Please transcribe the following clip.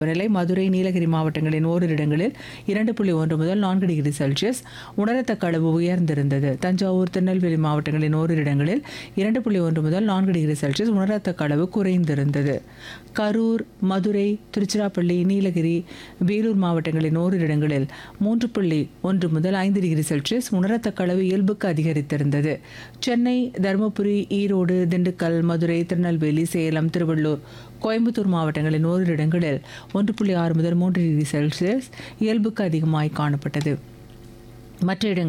வெப்பநிலை மதுரை நீலகிரி மாவட்டங்களின் ஓரிரு இடங்களில் இரண்டு புள்ளி ஒன்று முதல் நான்கு டிகிரி செல்சியஸ் உணரத்தக்க அளவு உயர்ந்திருந்தது தஞ்சாவூர் திருநெல்வேலி மாவட்டங்களின் ஓரிரு இடங்களில் இரண்டு புள்ளி ஒன்று முதல் நான்கு டிகிரி செல்சியஸ் உணரத்தக்க அளவு குறைந்திருந்தது கரூர் மதுரை திருச்சிராப்பள்ளி நீலகிரி வேலூர் மாவட்டங்களின் ஓரிரு இடங்களில் மூன்று புள்ளி ஒன்று முதல் ஐந்து டிகிரி செல்சியஸ் உணரத்தக்க அளவு இயல்புக்கு அதிகரித்திருந்தது சென்னை தருமபுரி ஈரோடு திண்டுக்கல் மதுரை திருநெல்வேலி சேலம் திருவள்ளூர் கோயம்புத்தூர் மாவட்டங்களின் ஓரிரு இடங்களில் ஒன்று புள்ளி ஆறு முதல் மூன்று டிகிரி செல்சியஸ் இயல்புக்கு அதிகமாய் காணப்பட்டது மற்ற இடங்கள்